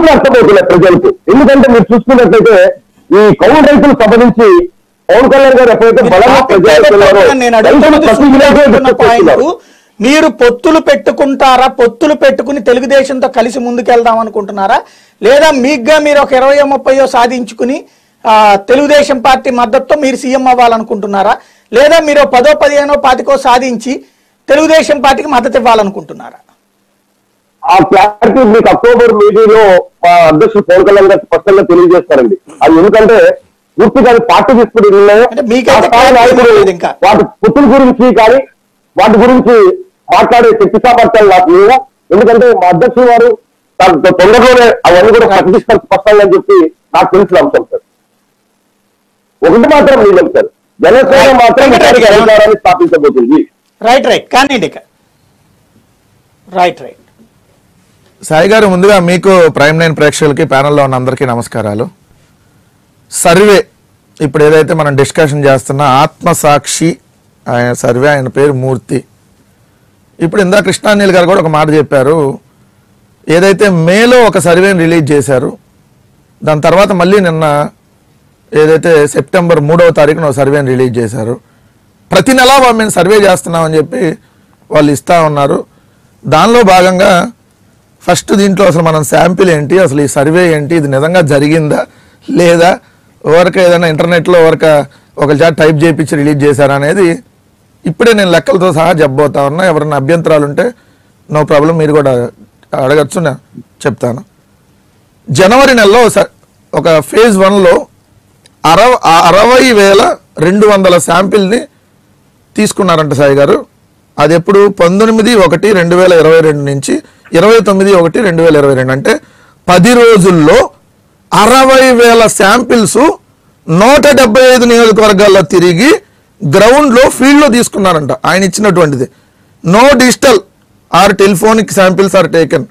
ఇప్పుడు అర్థమవుతున్నాయి ప్రజలకు ఎందుకంటే మీరు చూసుకున్నట్లయితే ఈ కౌలు రైతులకు సంబంధించి పవన్ కళ్యాణ్ గారు ఎప్పుడైతే బలంగా టాపిక్ ప్రజలకు వెళ్ళారో, డైవర్ట్ నేను రైతులు అడుగుతున్నది ప్రతి సునీల్ విలేజ్లో అడుగుతున్న డిస్కస్ పాయింట్ చేస్తున్నారు. మీరు పొత్తులు పెట్టుకుంటారా పొత్తులు పెట్టుకుని తెలుగుదేశంతో కలిసి ముందుకెళ్దాం అనుకుంటున్నారా లేదా మీగ్గా మీరు ఒక ఇరవై ముప్పయో సాధించుకుని ఆ, తెలుగుదేశం పార్టీ మద్దతుతో మీరు సీఎం అవ్వాలనుకుంటున్నారా లేదా మీరు పదో పదిహేనో పాతికో సాధించి తెలుగుదేశం పార్టీకి మద్దతు ఇవ్వాలనుకుంటున్నారా ఆ క్లారిటీ మీకు అక్టోబర్ మీటింగ్ లో మా అధ్యక్షుడు పవన్ కళ్యాణ్ గారు స్పష్టంగా తెలియజేస్తారండి అది ఎందుకంటే పూర్తిగా అది పార్టీ తీసుకుని నిర్ణయం అంటే మీకైతే ఆ స్థాయి clarity నాయకుడు లేదు ఇంకా. వాటి పుట్టుల గురించి కానీ వాటి గురించి మాట్లాడే శక్తి సామర్థ్యాలు నాకు లేవు ఎందుకంటే మా అధ్యక్షుడు వారు త- తొందరలోనే అవన్నీ కూడా ప్రకటిస్తారు స్పష్టంగా అని చెప్పి నాకు తెలిసిన అంశం సార్ ఒకటి మాత్రం నిజం సార్ జనసేన మాత్రం ఇప్పటికీ అధికారాన్ని స్థాపించబోతుంది రైట్ రైట్ కానీ ఇక రైట్ రైట్ సాయి గారు ముందుగా మీకు ప్రైమ్ నైన్ ప్రేక్షకులకి ప్యానల్లో ఉన్న అందరికీ నమస్కారాలు సర్వే ఇప్పుడు ఏదైతే మనం డిస్కషన్ చేస్తున్న ఆత్మసాక్షి ఆయన సర్వే ఆయన పేరు మూర్తి ఇప్పుడు ఇందా కృష్ణానీల్ గారు కూడా ఒక మాట చెప్పారు ఏదైతే మేలో ఒక సర్వేని రిలీజ్ చేశారు దాని తర్వాత మళ్ళీ నిన్న ఏదైతే సెప్టెంబర్ మూడవ తారీఖున ఒక సర్వేని రిలీజ్ చేశారు ప్రతి నెల వా- మేము సర్వే చేస్తున్నామని చెప్పి వాళ్ళు ఇస్తా ఉన్నారు దానిలో భాగంగా ఫస్ట్ దీంట్లో అసలు మనం శాంపిల్ ఏంటి అసలు ఈ సర్వే ఏంటి ఇది నిజంగా జరిగిందా లేదా ఎవరికి ఏదైనా ఇంటర్నెట్లో ఎవరిక ఒక చాట్ టైప్ చేయించి రిలీజ్ చేశారా అనేది ఇప్పుడే నేను లెక్కలతో సహా చెప్పబోతా ఉన్నా ఎవరైనా అభ్యంతరాలు ఉంటే నో ప్రాబ్లం మీరు కూడా అడగచ్చు నేను చెప్తాను జనవరి నెలలో స- ఒక ఫేజ్ వన్లో అరవ ఆ అరవై వేల రెండు వందల శాంపిల్ని తీసుకున్నారంట సాయి గారు అది ఎప్పుడు పంతొమ్మిది ఒకటి రెండు వేల ఇరవై రెండు నుంచి ఇరవై తొమ్మిది ఒకటి రెండు వేల ఇరవై రెండు అంటే పది రోజుల్లో అరవై వేల శాంపిల్స్ నూట డెబ్బై ఐదు నియోజకవర్గాల్లో తిరిగి గ్రౌండ్లో ఫీల్డ్లో తీసుకున్నారంట ఆయన ఇచ్చినటువంటిది no digital or telephonic samples are taken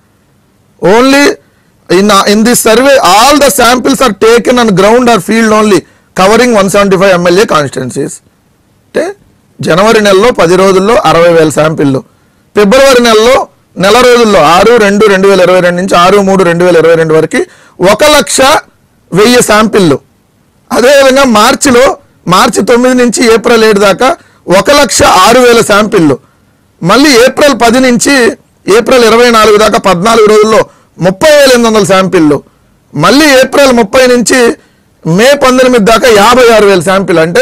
only in in this survey all the samples are taken and ground or field only covering one seventy five MLA constituencies అంటే జనవరి నెలలో పది రోజుల్లో అరవై వేల శాంపిల్లు ఫిబ్రవరి నెలలో నెల రోజుల్లో ఆరు రెండు రెండు వేల ఇరవై రెండు నుంచి ఆరు మూడు రెండు వేల ఇరవై రెండు వరకు ఒక లక్ష వెయ్యి శాంపిల్లు అదేవిధంగా మార్చిలో మార్చి తొమ్మిది నుంచి ఏప్రిల్ ఏడు దాకా ఒక లక్ష ఆరు వేల శాంపిల్లు మళ్ళీ ఏప్రిల్ పది నుంచి ఏప్రిల్ ఇరవై నాలుగు దాకా పద్నాలుగు రోజుల్లో ముప్పై వేల ఎనిమిది వందల శాంపిల్లు మళ్ళీ ఏప్రిల్ ముప్పై నుంచి మే పంతొమ్మిది దాకా యాభై ఆరు వేల శాంపిల్ అంటే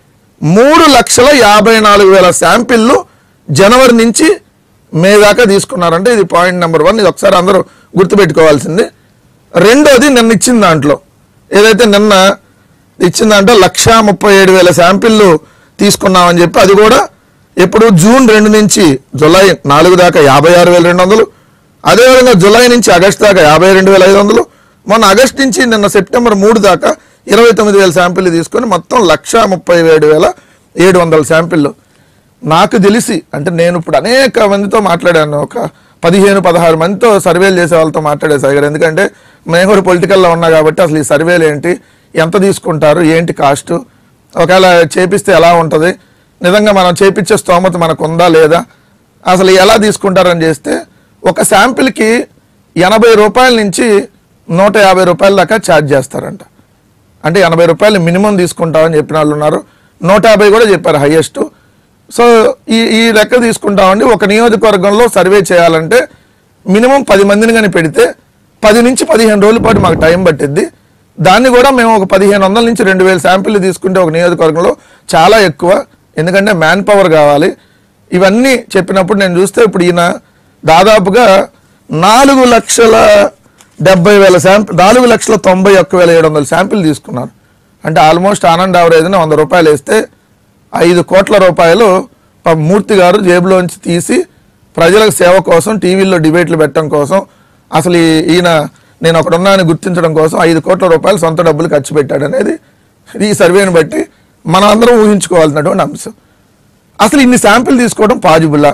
మూడు లక్షల యాభై నాలుగు వేల శాంపిల్లు జనవరి నుంచి మే దాకా తీసుకున్నారంటే ఇది పాయింట్ నెంబర్ వన్ ఇది ఒకసారి అందరూ గుర్తుపెట్టుకోవాల్సింది రెండోది నిన్న ఇచ్చిన దాంట్లో ఏదైతే నిన్న ఇచ్చిన దాంట్లో లక్షా ముప్పై ఏడు వేల శాంపిల్లు తీసుకున్నామని చెప్పి అది కూడా ఎప్పుడు జూన్ రెండు నుంచి జులై నాలుగు దాకా యాభై ఆరు వేల రెండు వందలు అదేవిధంగా జులై నుంచి ఆగస్ట్ దాకా యాభై రెండు వేల ఐదు వందలు మొన్న ఆగస్ట్ నుంచి నిన్న సెప్టెంబర్ మూడు దాకా ఇరవై తొమ్మిది వేల శాంపిల్ తీసుకొని మొత్తం లక్షా ముప్పై ఏడు వేల ఏడు వందల శాంపిల్లు నాకు తెలిసి అంటే నేను ఇప్పుడు అనేక మందితో మాట్లాడాను ఒక పదిహేను పదహారు మందితో సర్వేలు చేసే వాళ్ళతో మాట్లాడే సాగర్ ఎందుకంటే మేము కూడా పొలిటికల్లో ఉన్నా కాబట్టి అసలు ఈ సర్వేలు ఏంటి ఎంత తీసుకుంటారు ఏంటి కాస్ట్ ఒకవేళ చేపిస్తే ఎలా ఉంటుంది నిజంగా మనం చేపించే స్తోమత మనకు ఉందా లేదా అసలు ఎలా తీసుకుంటారని చేస్తే ఒక శాంపిల్కి ఎనభై రూపాయల నుంచి నూట యాభై రూపాయల దాకా ఛార్జ్ చేస్తారంట అంటే ఎనభై రూపాయలు మినిమం తీసుకుంటామని చెప్పిన వాళ్ళు ఉన్నారు నూట యాభై కూడా చెప్పారు హైయెస్ట్ సో ఈ ఈ లెక్క తీసుకుంటామండి ఒక నియోజకవర్గంలో సర్వే చేయాలంటే మినిమం పది మందిని కానీ పెడితే పది నుంచి పదిహేను రోజుల పాటు మాకు టైం పట్టిద్ది దాన్ని కూడా మేము ఒక పదిహేను వందల నుంచి రెండు వేల శాంపిల్ తీసుకుంటే ఒక నియోజకవర్గంలో చాలా ఎక్కువ ఎందుకంటే మ్యాన్ పవర్ కావాలి ఇవన్నీ చెప్పినప్పుడు నేను చూస్తే ఇప్పుడు ఈయన దాదాపుగా నాలుగు లక్షల డెబ్బై వేల శాంపిల్ నాలుగు లక్షల తొంభై ఒక్క వేల ఏడు వందల శాంపిల్ తీసుకున్నారు అంటే ఆల్మోస్ట్ ఆనంద్ యావరేజ్ని వంద రూపాయలు వేస్తే ఐదు కోట్ల రూపాయలు పాపం మూర్తి గారు జేబులోంచి తీసి ప్రజలకు సేవ కోసం టీవీల్లో డిబేట్లు పెట్టడం కోసం అసలు ఈ- ఈయన నేను అక్కడ ఉన్నానని గుర్తించడం కోసం ఐదు కోట్ల రూపాయలు సొంత డబ్బులు ఖర్చు పెట్టాడు అనేది ఈ సర్వేని బట్టి మనం అందరం ఊహించుకోవాల్సినటువంటి అంశం అసలు ఇన్ని శాంపిల్ తీసుకోవడం పాజిబులా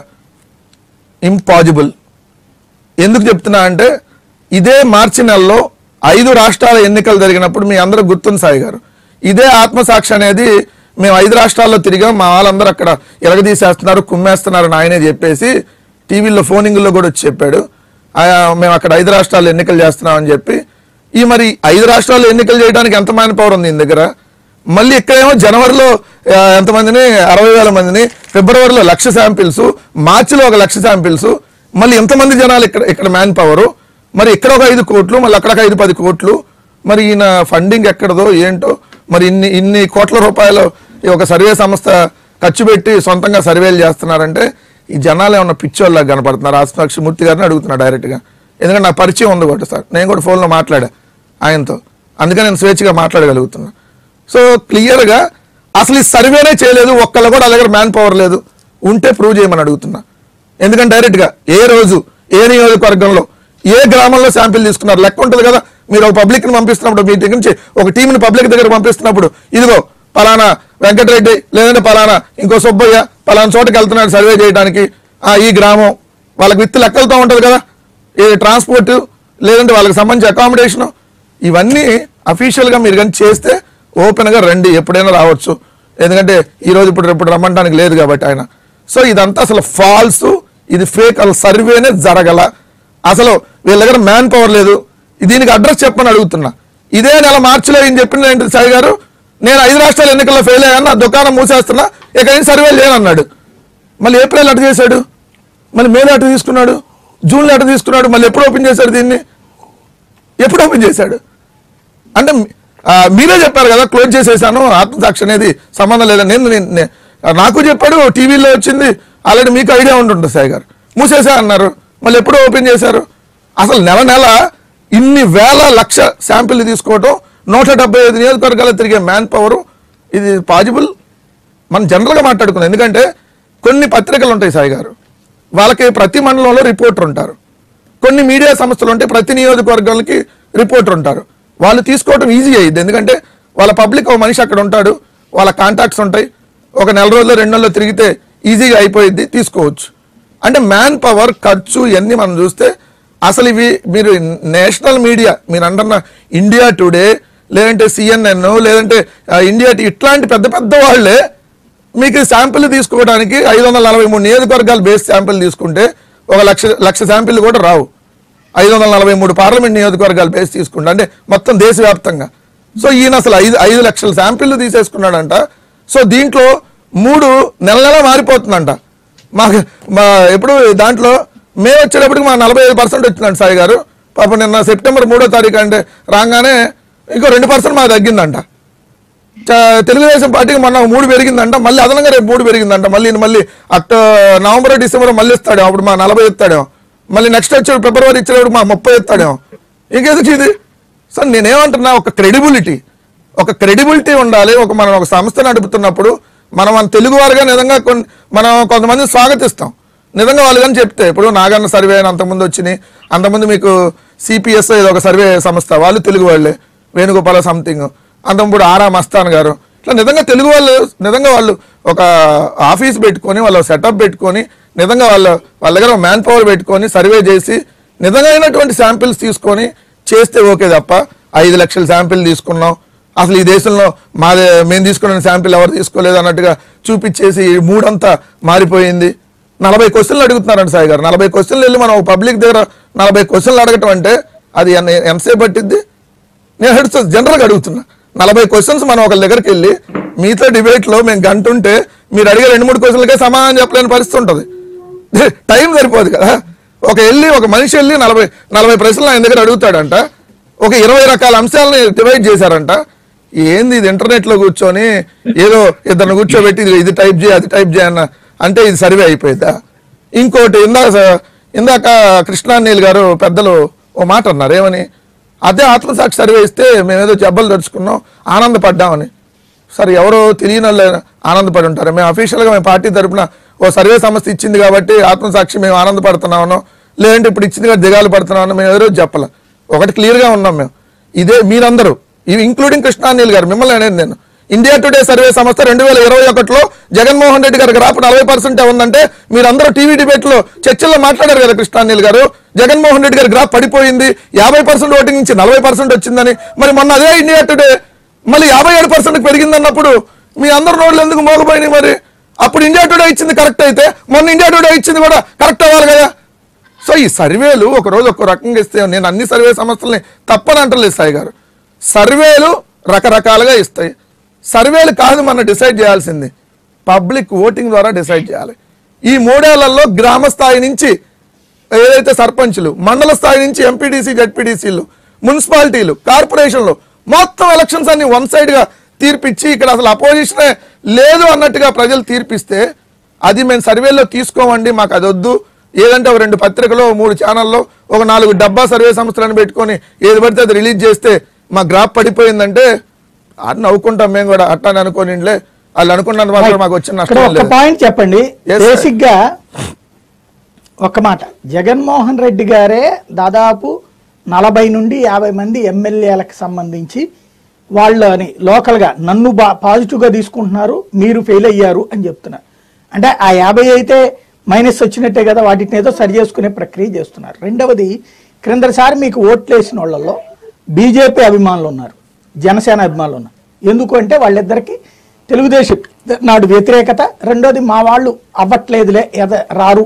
ఇంపాజిబుల్ ఎందుకు చెప్తున్నా అంటే ఇదే మార్చి నెలలో ఐదు రాష్ట్రాల ఎన్నికలు జరిగినప్పుడు మీ అందరూ గుర్తుంది సాయి గారు ఇదే ఆత్మసాక్షి అనేది మేము ఐదు రాష్ట్రాల్లో తిరిగాం మా వాళ్ళందరూ అక్కడ ఎరగదీసేస్తున్నారు కుమ్మేస్తున్నారు అని ఆయనే చెప్పేసి టీవీలో ఫోనింగ్లో కూడా వచ్చి చెప్పాడు ఆ, మేము అక్కడ ఐదు రాష్ట్రాల్లో ఎన్నికలు చేస్తున్నామని చెప్పి ఈ మరి ఐదు రాష్ట్రాల్లో ఎన్నికలు చేయడానికి ఎంత మ్యాన్ పవర్ ఉంది ఈయన దగ్గర మళ్ళీ ఇక్కడేమో జనవరిలో ఆ, ఎంతమందిని అరవై వేల మందిని ఫిబ్రవరిలో లక్ష శాంపిల్స్ మార్చిలో ఒక లక్ష శాంపిల్స్ మళ్ళీ ఎంతమంది జనాలు ఇక్కడ ఇక్కడ మ్యాన్ పవర్ మరి ఇక్కడ ఒక ఐదు కోట్లు మళ్ళీ అక్కడ ఒక ఐదు పది కోట్లు మరి ఈయన ఫండింగ్ ఎక్కడదో ఏంటో మరి ఇన్ని ఇన్ని కోట్ల రూపాయలు ఈ ఒక సర్వే సంస్థ ఖర్చు పెట్టి సొంతంగా సర్వేలు చేస్తున్నారంటే ఈ జనాలు ఏమన్నా పిచ్చోళ్ళగా కనపడుతున్నారు ఆస్పాక్షి మూర్తి గారిని అడుగుతున్నా డైరెక్ట్గా ఎందుకంటే నాకు పరిచయం ఉంది కూడా సార్ నేను కూడా ఫోన్లో మాట్లాడా ఆయనతో అందుకని నేను స్వేచ్ఛగా మాట్లాడగలుగుతున్నా సో క్లియర్గా అసలు ఈ సర్వేనే చేయలేదు ఒక్కళ్ళు కూడా వాళ్ళ దగ్గర మ్యాన్ పవర్ లేదు ఉంటే ప్రూవ్ చేయమని అడుగుతున్నా ఎందుకంటే డైరెక్ట్గా ఏ రోజు ఏ నియోజకవర్గంలో ఏ గ్రామంలో శాంపిల్ తీసుకున్నారు లెక్క ఉంటుంది కదా మీరు ఒక పబ్లిక్ని పంపిస్తున్నప్పుడు మీ దగ్గర నుంచి ఒక టీంని పబ్లిక్ దగ్గర పంపిస్తున్నప్పుడు ఇదిగో పలానా వెంకటరెడ్డి లేదంటే పలానా ఇంకో సుబ్బయ్య పలానా చోటకి వెళ్తున్నాడు సర్వే చేయడానికి ఆ ఈ గ్రామం వాళ్ళకి విత్ లెక్కలతో ఉంటుంది కదా ఏ ట్రాన్స్పోర్ట్ లేదంటే వాళ్ళకి సంబంధించి అకామిడేషన్ ఇవన్నీ అఫీషియల్గా మీరు కానీ చేస్తే ఓపెన్గా రండి ఎప్పుడైనా రావచ్చు ఎందుకంటే ఈ రోజు ఇప్పుడు ఇప్పుడు రమ్మంటానికి లేదు కాబట్టి ఆయన సో ఇదంతా అసలు ఫాల్స్ ఇది ఫేక్ అసలు సర్వేనే జరగల అసలు వీళ్ళ దగ్గర మ్యాన్ పవర్ లేదు దీనికి అడ్రస్ చెప్పని అడుగుతున్నా ఇదే నెల మార్చిలో ఏం చెప్పింది ఏంటి సాయి గారు నేను ఐదు రాష్ట్రాల ఎన్నికల్లో ఫెయిల్ అయ్యాను నా దుకాణం మూసేస్తున్నా ఇక ఏం సర్వే లేనన్నాడు మళ్ళీ ఏప్రిల్ అటు చేశాడు మళ్ళీ మేలో అటు తీసుకున్నాడు జూన్లో అటు తీసుకున్నాడు మళ్ళీ ఎప్పుడు ఓపెన్ చేశాడు దీన్ని ఎప్పుడు ఓపెన్ చేశాడు అంటే ఆ, మీరే చెప్పారు కదా క్లోజ్ చేసేసాను ఆత్మసాక్షి అనేది సంబంధం లేదని నేను నేను- నే- నాకు చెప్పాడు టీవీలో వచ్చింది ఆల్రెడీ మీకు ఐడియా ఉంటుంటుంది సాయి గారు మూసేసా అన్నారు మళ్ళీ ఎప్పుడు ఓపెన్ చేశారు అసలు నెల నెల ఇన్ని వేల లక్ష శాంపిల్ తీసుకోవటం నూట డెబ్బై ఐదు నియోజకవర్గాలు తిరిగే మ్యాన్ పవర్ ఇది పాజిబుల్ మనం జనరల్గా మాట్లాడుకున్నాం ఎందుకంటే కొన్ని పత్రికలు ఉంటాయి సాయి గారు వాళ్ళకి ప్రతి మండలంలో రిపోర్టర్ ఉంటారు కొన్ని మీడియా సంస్థలు ఉంటాయి ప్రతి నియోజకవర్గాలకి రిపోర్టర్ ఉంటారు వాళ్ళు తీసుకోవడం ఈజీ అయ్యింది ఎందుకంటే వాళ్ళ పబ్లిక్ ఒక మనిషి అక్కడ ఉంటాడు వాళ్ళ కాంటాక్ట్స్ ఉంటాయి ఒక నెల రోజుల్లో రెండు నెలల్లో తిరిగితే ఈజీగా అయిపోయింది తీసుకోవచ్చు అంటే మ్యాన్ పవర్ ఖర్చు ఇవన్నీ మనం చూస్తే అసలు ఇవి మీరు నేషనల్ మీడియా మీరు అంటున్న ఇండియా టుడే లేదంటే సిఎన్ఎన్ లేదంటే ఆ, ఇండియా టీ- ఇట్లాంటి పెద్ద పెద్ద వాళ్ళే మీకు శాంపిల్ తీసుకోవడానికి ఐదు వందల నలభై మూడు నియోజకవర్గాలు బేస్ శాంపిల్ తీసుకుంటే ఒక లక్ష లక్ష శాంపిల్ కూడా రావు ఐదు వందల నలభై మూడు పార్లమెంట్ నియోజకవర్గాలు బేస్ తీసుకుంటే అంటే మొత్తం దేశవ్యాప్తంగా సో ఈయన అసలు ఐదు ఐదు లక్షల శాంపిల్ తీసేసుకున్నాడంట సో దీంట్లో మూడు నెల నెల మారిపోతుందంట మాకు మా ఎప్పుడు దాంట్లో మే వచ్చేటప్పటికి మా నలభై ఐదు పర్సెంట్ వచ్చిందంట సాయి గారు పాపం నిన్న సెప్టెంబర్ మూడో తారీఖు అంటే రాగానే ఇంకో రెండు పర్సెంట్ మాకు తగ్గిందంట చ- తెలుగుదేశం పార్టీకి మొన్న మూడు పెరిగిందంట మళ్ళీ అదనంగా రేపు మూడు పెరిగిందంట మళ్ళీ ఈయన మళ్ళీ అక్టో నవంబర్ డిసెంబర్ మళ్ళీ ఇస్తాడేమో అప్పుడు మా నలభై ఇస్తాడేమో మళ్ళీ నెక్స్ట్ వచ్చేప్పుడు ఫిబ్రవరి ఇచ్చేటప్పుడు మా ముప్పై ఇస్తాడేమో ఇంకెందుకు ఇది సార్ నేనేమంటున్నా ఒక క్రెడిబిలిటీ ఒక క్రెడిబిలిటీ ఉండాలి ఒక మనం ఒక సంస్థ నడుపుతున్నప్పుడు మనం మన తెలుగు వారుగా నిజంగా కొన్ని మనం కొంతమంది స్వాగతిస్తాం నిజంగా వాళ్ళు కానీ చెప్తే ఇప్పుడు నాగన్న సర్వే అని అంతకుముందు వచ్చినాయి అంతకుముందు మీకు సిపిఎస్ ఏదో ఒక సర్వే సంస్థ వాళ్ళు తెలుగు వాళ్ళే వేణుగోపాల సంథింగ్ అంతకుముందు ఆరా మస్తాన్ గారు ఇట్లా నిజంగా తెలుగు వాళ్ళు నిజంగా వాళ్ళు ఒక ఆఫీస్ పెట్టుకొని వాళ్ళ సెటప్ పెట్టుకొని నిజంగా వాళ్ళ వాళ్ళ దగ్గర మ్యాన్ పవర్ పెట్టుకొని సర్వే చేసి నిజమైనటువంటి శాంపిల్స్ తీసుకొని చేస్తే ఓకే తప్ప ఐదు లక్షల శాంపిల్ తీసుకున్నాం అసలు ఈ దేశంలో మాదే మేము తీసుకున్న శాంపిల్ ఎవరు తీసుకోలేదు అన్నట్టుగా చూపించేసి ఈ మూడంతా మారిపోయింది నలభై క్వశ్చన్లు అడుగుతున్నారండి సాయి గారు నలభై క్వశ్చన్లు వెళ్ళి మనం పబ్లిక్ దగ్గర నలభై క్వశ్చన్లు అడగటం అంటే అది ఎన్న- ఎంతసేపు పట్టిద్ది నేను అడుగుతా జనరల్గా అడుగుతున్నా నలభై క్వశ్చన్స్ మనం ఒకరి దగ్గరికి వెళ్ళి మీతో డిబేట్లో మేము గంట ఉంటే మీరు అడిగే రెండు మూడు క్వశ్చన్లకే సమాధానం చెప్పలేని పరిస్థితి ఉంటుంది టైం సరిపోదు కదా ఒక వెళ్ళి ఒక మనిషి వెళ్ళి నలభై నలభై ప్రశ్నలు ఆయన దగ్గర అడుగుతాడంట ఒక ఇరవై రకాల అంశాలని డివైడ్ చేశారంట ఏంది ఇది ఇంటర్నెట్లో కూర్చొని ఏదో ఇద్దరిని కూర్చోబెట్టి ఇది- ఇది టైప్ చేయి అది టైప్ చేయన్న అంటే ఇది సర్వే అయిపోయిందా ఇంకోటి ఇందాక ఇందాక కృష్ణానీల్ గారు పెద్దలు ఓ మాట అన్నారు ఏమని అదే ఆత్మసాక్షి సర్వే ఇస్తే మేమేదో జబ్బలు తెరుచుకున్నాం ఆనందపడ్డామని సరే ఎవరో తెలియని వాళ్ళు ఆనందపడి ఉంటారు మేము అఫీషియల్గా మేము పార్టీ తరపున ఓ సర్వే సంస్థ ఇచ్చింది కాబట్టి ఆత్మసాక్షి మేము ఆనందపడుతున్నామనో లేదంటే ఇప్పుడు ఇచ్చింది కాబట్టి దిగాలు పడుతున్నామనో మేము ఎవరో చెప్పాల ఒకటి క్లియర్గా ఉన్నాం మేము ఇదే మీరందరూ ఇవి ఇంక్లూడింగ్ కృష్ణానీల్ గారు మిమ్మల్ని అనేది నేను ఇండియా టుడే సర్వే సంస్థ రెండు వేల ఇరవై ఒకటిలో జగన్మోహన్ రెడ్డి గారికి రాపు నలభై పర్సెంట్ ఉందంటే మీరందరూ టీవీ డిబేట్ లో చర్చల్లో మాట్లాడారు కదా కృష్ణానీల్ గారు జగన్మోహన్ రెడ్డి గారి గ్రాఫ్ పడిపోయింది యాభై పర్సెంట్ ఓటింగ్ నుంచి నలభై పర్సెంట్ వచ్చిందని మరి మొన్న అదే ఇండియా టుడే మళ్ళీ యాభై ఏడు పర్సెంట్ పెరిగిందన్నప్పుడు మీ అందరు నోళ్ళు ఎందుకు మోగపోయినాయి మరి అప్పుడు ఇండియా టుడే ఇచ్చింది కరెక్ట్ అయితే మొన్న ఇండియా టుడే ఇచ్చింది కూడా కరెక్ట్ అవ్వాలి కదా సో ఈ సర్వేలు ఒక రోజు ఒక రకంగా ఇస్తే నేను అన్ని సర్వే సంస్థల్ని తప్పని అంటలేదు సాయి గారు సర్వేలు రకరకాలుగా ఇస్తాయి సర్వేలు కాదు మనం డిసైడ్ చేయాల్సింది పబ్లిక్ ఓటింగ్ ద్వారా డిసైడ్ చేయాలి ఈ మూడేళ్లలో గ్రామ స్థాయి నుంచి ఏదైతే సర్పంచ్లు మండల స్థాయి నుంచి ఎంపీటీసీ జడ్పీటీసీలు మున్సిపాలిటీలు కార్పొరేషన్లు మొత్తం ఎలక్షన్స్ అన్ని వన్ సైడ్ గా తీర్పిచ్చి ఇక్కడ అసలు అపోజిషనే లేదు అన్నట్టుగా ప్రజలు తీర్పిస్తే అది మేము సర్వేలో తీసుకోమండి మాకు అది వద్దు ఏదంటే ఒక రెండు పత్రికలో మూడు ఛానల్లో ఒక నాలుగు డబ్బా సర్వే సంస్థలను పెట్టుకొని ఏది పడితే అది రిలీజ్ చేస్తే మా గ్రాఫ్ పడిపోయిందంటే అని నవ్వుకుంటాం మేము కూడా అట్లా అనుకోనిలే వాళ్ళు అనుకున్నంత మాత్రం మాకు వచ్చిన ఇక్కడ నష్టం ఒక లేదు పాయింట్ చెప్పండి Yes, sir. బేసిక్ గా ఒక మాట జగన్మోహన్ రెడ్డి గారే దాదాపు నలభై నుండి యాభై మంది ఎమ్మెల్యేలకు సంబంధించి వాళ్ళని లోకల్ గా నన్ను బా పాజిటివ్ గా తీసుకుంటున్నారు మీరు ఫెయిల్ అయ్యారు అని చెప్తున్నారు అంటే ఆ యాభై అయితే మైనస్ వచ్చినట్టే కదా వాటిని ఏదో సరి చేసుకునే ప్రక్రియ చేస్తున్నారు రెండవది క్రిందసారి మీకు ఓట్లు వేసిన వాళ్ళలో బీజేపీ అభిమానులు ఉన్నారు జనసేన అభిమానులు ఉన్నారు ఎందుకు అంటే వాళ్ళిద్దరికి తెలుగుదేశం నాడు వ్యతిరేకత రెండోది మా వాళ్ళు అవ్వట్లేదులే ఎద రారు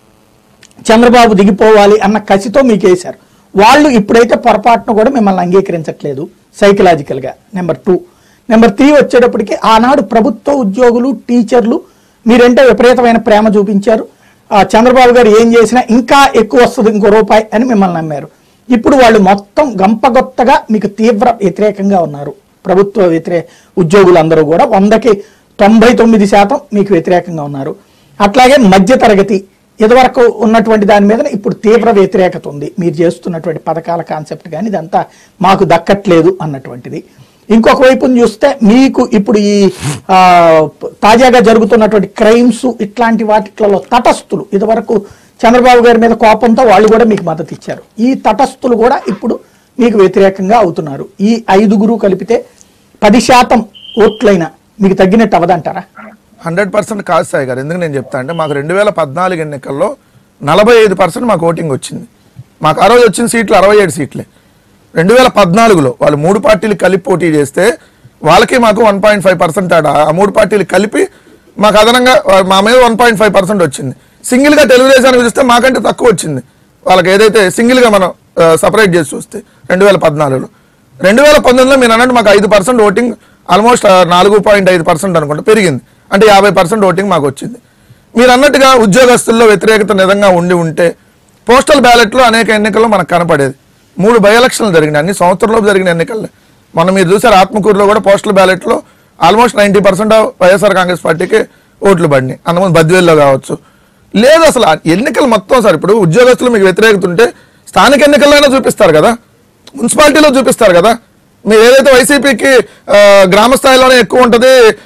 చంద్రబాబు దిగిపోవాలి అన్న కసితో మీకు వేశారు వాళ్ళు ఇప్పుడైతే పొరపాటును కూడా మిమ్మల్ని అంగీకరించట్లేదు సైకలాజికల్ గా నెంబర్ టూ నెంబర్ త్రీ వచ్చేటప్పటికి ఆనాడు ప్రభుత్వ ఉద్యోగులు టీచర్లు మీరంటే విపరీతమైన ప్రేమ చూపించారు ఆ చంద్రబాబు గారు ఏం చేసినా ఇంకా ఎక్కువ వస్తుంది ఇంకో రూపాయి అని మిమ్మల్ని నమ్మారు ఇప్పుడు వాళ్ళు మొత్తం గంపగొత్తగా మీకు తీవ్ర వ్యతిరేకంగా ఉన్నారు ప్రభుత్వ వ్యతిరేక ఉద్యోగులు అందరూ కూడా వందకి తొంభై తొమ్మిది శాతం మీకు వ్యతిరేకంగా ఉన్నారు అట్లాగే మధ్య తరగతి ఇదివరకు ఉన్నటువంటి దాని మీద ఇప్పుడు తీవ్ర వ్యతిరేకత ఉంది మీరు చేస్తున్నటువంటి పథకాల కాన్సెప్ట్ కానీ ఇదంతా మాకు దక్కట్లేదు అన్నటువంటిది ఇంకొక వైపున చూస్తే మీకు ఇప్పుడు ఈ ఆ, తాజాగా జరుగుతున్నటువంటి క్రైమ్స్ ఇట్లాంటి వాటిలలో తటస్థులు ఇదివరకు చంద్రబాబు గారి మీద కోపంతో వాళ్ళు కూడా మీకు మద్దతు ఇచ్చారు ఈ తటస్థులు కూడా ఇప్పుడు మీకు వ్యతిరేకంగా అవుతున్నారు ఈ ఐదుగురు కలిపితే పది శాతం ఓట్లైనా మీకు తగ్గినట్టు అవదంటారా హండ్రెడ్ పర్సెంట్ కాదు సాయి గారు ఎందుకు నేను చెప్తా అంటే మాకు రెండు వేల పద్నాలుగు ఎన్నికల్లో నలభై ఐదు పర్సెంట్ మాకు ఓటింగ్ వచ్చింది మాకు ఆ రోజు వచ్చిన సీట్లు అరవై ఏడు సీట్లే రెండు వేల పద్నాలుగులో వాళ్ళు మూడు పార్టీలు కలిపి పోటీ చేస్తే వాళ్ళకి మాకు వన్ పాయింట్ ఫైవ్ పర్సెంట్ తేడా ఆ మూడు పార్టీలు కలిపి మాకు అదనంగా వా- మా మీద వన్ పాయింట్ ఫైవ్ పర్సెంట్ వచ్చింది సింగిల్గా తెలుగుదేశానికి చూస్తే మాకంటే తక్కువ వచ్చింది వాళ్ళకి ఏదైతే సింగిల్గా మనం సపరేట్ చేసి చూస్తే రెండు వేల పద్నాలుగులో రెండు వేల పంతొమ్మిదిలో మీరు అన్నట్టు మాకు ఐదు పర్సెంట్ ఓటింగ్ ఆల్మోస్ట్ నాలుగు పాయింట్ ఐదు పర్సెంట్ అనుకుంటా పెరిగింది అంటే యాభై పర్సెంట్ ఓటింగ్ మాకు వచ్చింది మీరు అన్నట్టుగా ఉద్యోగస్తుల్లో వ్యతిరేకత నిజంగా ఉండి ఉంటే పోస్టల్ బ్యాలెట్లో అనేక ఎన్నికల్లో మనకు కనపడేది మూడు బై ఎలక్షన్లు జరిగినాయి అన్ని సంవత్సరంలోపు జరిగిన ఎన్నికల్లో మనం మీరు చూసారు ఆత్మకూరులో కూడా పోస్టల్ బ్యాలెట్లో almost ninety percent YSR Congress పార్టీకి ఓట్లు పడినాయి అంతకుముందు బద్వేల్లో కావచ్చు లేదు అసలు ఆ ఎన్నికలు మొత్తం సార్ ఇప్పుడు ఉద్యోగస్తులు మీకు వ్యతిరేకత ఉంటే స్థానిక ఎన్నికల్లోనే చూపిస్తారు కదా మున్సిపాలిటీలో చూపిస్తారు కదా మీరు ఏదైతే వైసీపీకి గ్రామ స్థాయిలోనే ఎక్కువ ఉంటుంది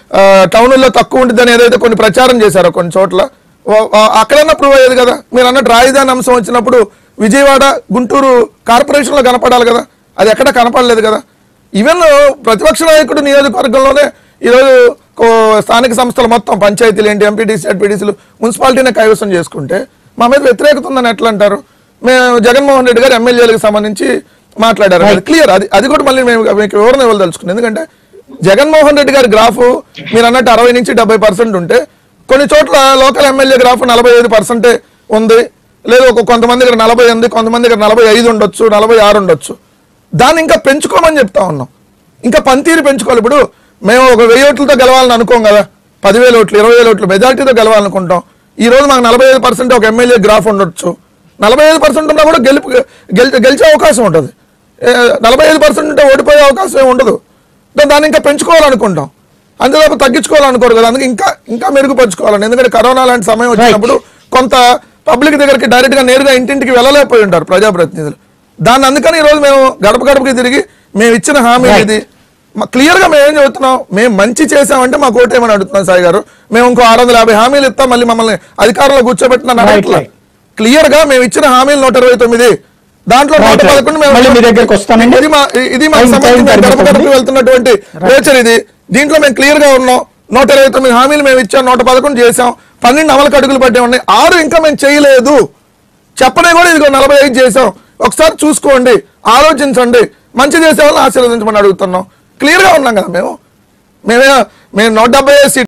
టౌన్లో తక్కువ ఉంటుంది అని ఏదైతే కొన్ని ప్రచారం చేశారో కొన్ని చోట్ల ఓ- ఆ- అక్కడన్నా ప్రూవ్ అయ్యేది కదా మీరు అన్నట్టు రాజధాని అంశం వచ్చినప్పుడు విజయవాడ గుంటూరు కార్పొరేషన్లో కనపడాలి కదా అది ఎక్కడ కనపడలేదు కదా ఈవెన్ ప్రతిపక్ష నాయకుడు నియోజకవర్గంలోనే ఈరోజు కో- స్థానిక సంస్థలు మొత్తం పంచాయతీలు ఏంటి ఎంపీటీసీ ఎంపీటీసీలు మున్సిపాలిటీనే కైవసం చేసుకుంటే మా మీద వ్యతిరేకత ఉందని ఎట్లా అంటారు మేము జగన్మోహన్ రెడ్డి గారు ఎమ్మెల్యేలకు సంబంధించి మాట్లాడారు క్లియర్ అది అది కూడా మళ్ళీ మేము మీకు వివరణ ఇవ్వదలుచుకున్నాం ఎందుకంటే జగన్మోహన్ రెడ్డి గారి గ్రాఫ్ మీరు అన్నట్టు అరవై నుంచి డెబ్బై పర్సెంట్ ఉంటే కొన్ని చోట్ల లోకల్ ఎమ్మెల్యే గ్రాఫ్ నలభై ఐదు పర్సెంటే ఉంది లేదు ఒక కొంతమంది దగ్గర నలభై ఉంది కొంతమంది దగ్గర నలభై ఐదు ఉండొచ్చు నలభై ఆరు ఉండొచ్చు దాన్ని ఇంకా పెంచుకోమని చెప్తా ఉన్నాం ఇంకా పనితీరు పెంచుకోవాలి ఇప్పుడు మేము ఒక వెయ్యి ఓట్లతో గెలవాలని అనుకోం కదా పదివేల ఓట్లు ఇరవై వేల ఓట్లు మెజార్టీతో గెలవాలనుకుంటాం ఈ రోజు మాకు నలభై ఐదు పర్సెంట్ ఒక ఎమ్మెల్యే గ్రాఫ్ ఉండొచ్చు నలభై ఐదు పర్సెంట్ ఉన్నా కూడా గెలుపు గెలిచే గెలిచే అవకాశం ఉంటుంది ఏ, నలభై ఐదు పర్సెంట్ ఉంటే ఓడిపోయే అవకాశం ఏమి ఉండదు దా- దాన్ని ఇంకా పెంచుకోవాలనుకుంటాం అంతేలోపు తగ్గించుకోవాలనుకోరు కదా అందుకే ఇంకా ఇంకా మెరుగుపరుచుకోవాలని ఎందుకంటే కరోనా లాంటి సమయం వచ్చినప్పుడు కొంత పబ్లిక్ దగ్గరికి డైరెక్ట్ గా నేరుగా ఇంటింటికి వెళ్ళలేకపోయి ఉంటారు ప్రజాప్రతినిధులు దాన్ని అందుకని ఈ రోజు మేము గడప గడపకి తిరిగి మేము ఇచ్చిన హామీ ఇది క్లియర్ గా మేము ఏం చెబుతున్నాం మేము మంచి చేసామంటే మాకు ఓటేమని అడుగుతున్నాం సాయి గారు మేము ఇంకో ఆరు వందల యాభై హామీలు ఇస్తాం మళ్ళీ మమ్మల్ని అధికారంలో కూర్చోబెట్టిన Right, right. క్లియర్ గా మేము ఇచ్చిన హామీలు నూట ఇరవై తొమ్మిది దాంట్లో నూట Right, right. పదకొండు మేము మళ్ళీ మీ దగ్గరికి వస్తానండి. ఇది మా ఇది మాకు Time- సంబంధించి time మేము గడప పరిమితం గడపకి ఉంది. వెళ్తున్నటువంటి నేచర్ ఇది దీంట్లో మేము క్లియర్ గా ఉన్నాం నూట ఇరవై తొమ్మిది హామీలు మేము ఇచ్చాం నూట పదకొండు చేసాం పన్నెండు అమలుకు అడుగులు పట్టే ఉన్నాయి ఆరు ఇంకా మేము చేయలేదు చెప్పనే కూడా ఇదిగో నలభై ఐదు చేసాం ఒకసారి చూసుకోండి ఆలోచించండి మంచి చేసే వాళ్ళని ఆశీర్వదించమని అడుగుతున్నాం క్లియర్ గా ఉన్నాం కదా మేము మేమే మేము నూట డెబ్బై ఐదు సీట్లు